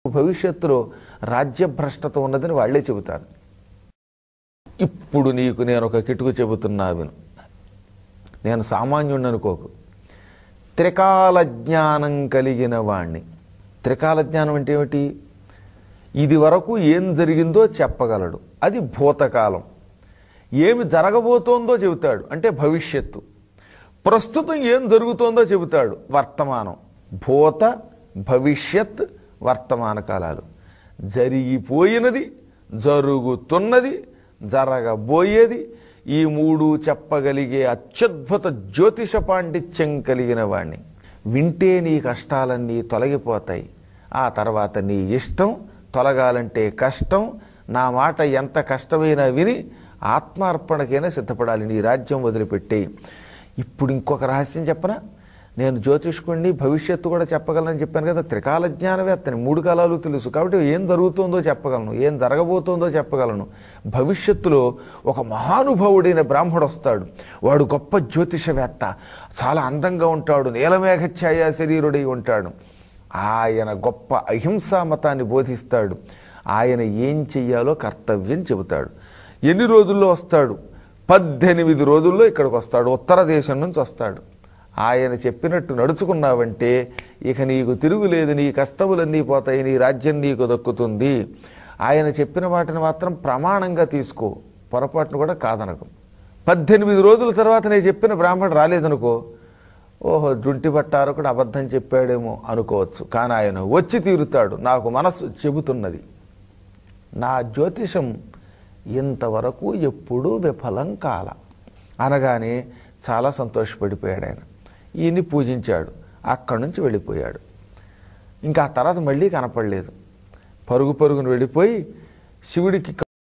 భవిష్యత్తులో రాజ్యభ్రష్టత ఉన్నదని వాళ్ళే చెబుతారు ఇప్పుడు నీకు నేను ఒక కిటుకు చెబుతున్నా విను నేను సామాన్యుడిని అనుకోకు త్రికాల జ్ఞానం కలిగిన వాణ్ణి త్రికాల జ్ఞానం అంటే ఏమిటి ఇది వరకు ఏం జరిగిందో చెప్పగలడు అది భూతకాలం ఏమి జరగబోతోందో చెబుతాడు అంటే భవిష్యత్తు ప్రస్తుతం ఏం జరుగుతోందో చెబుతాడు వర్తమానం భూత భవిష్యత్ వర్తమాన కాలాలు జరిగిపోయినది జరుగుతున్నది జరగబోయేది ఈ మూడు చెప్పగలిగే అత్యద్భుత జ్యోతిష పాండిత్యం కలిగిన వాణ్ణి వింటే నీ కష్టాలన్నీ తొలగిపోతాయి ఆ తర్వాత నీ ఇష్టం తొలగాలంటే కష్టం నా మాట ఎంత కష్టమైనా విని ఆత్మార్పణకైనా సిద్ధపడాలి నీ రాజ్యం వదిలిపెట్టేయి ఇప్పుడు ఇంకొక రహస్యం చెప్పనా నేను జ్యోతిష్కుడిని భవిష్యత్తు కూడా చెప్పగలను చెప్పాను కదా త్రికాల జ్ఞానవేత్తని మూడు కాలాలు తెలుసు కాబట్టి ఏం జరుగుతుందో చెప్పగలను ఏం జరగబోతుందో చెప్పగలను భవిష్యత్తులో ఒక మహానుభావుడైన బ్రాహ్మడు వస్తాడు వాడు గొప్ప జ్యోతిషవేత్త చాలా అందంగా ఉంటాడు నీలమేఘఛాయ శరీరుడై ఉంటాడు ఆయన గొప్ప అహింసా మతాన్ని బోధిస్తాడు ఆయన ఏం చెయ్యాలో కర్తవ్యం చెబుతాడు ఎన్ని రోజుల్లో వస్తాడు పద్దెనిమిది రోజుల్లో ఇక్కడికి వస్తాడు ఉత్తర దేశం నుంచి వస్తాడు ఆయన చెప్పినట్టు నడుచుకున్నావంటే ఇక నీకు తిరుగులేదు నీ కష్టములన్నీ పోతాయి నీ రాజ్యం నీకు దక్కుతుంది ఆయన చెప్పిన వాటిని మాత్రం ప్రమాణంగా తీసుకో పొరపాటును కూడా కాదనకు పద్దెనిమిది రోజుల తర్వాత నేను చెప్పిన బ్రాహ్మణుడు రాలేదనుకో ఓహో జుంటి పట్టారకుడు అబద్ధం చెప్పాడేమో అనుకోవచ్చు కానీ ఆయన వచ్చి తీరుతాడు నాకు మనస్సు చెబుతున్నది నా జ్యోతిషం ఇంతవరకు ఎప్పుడూ విఫలం కాల అనగానే చాలా సంతోషపడిపోయాడు ఆయన ఈయన్ని పూజించాడు అక్కడి నుంచి వెళ్ళిపోయాడు ఇంకా ఆ తర్వాత మళ్ళీ కనపడలేదు పరుగు పరుగును వెళ్ళిపోయి శివుడికి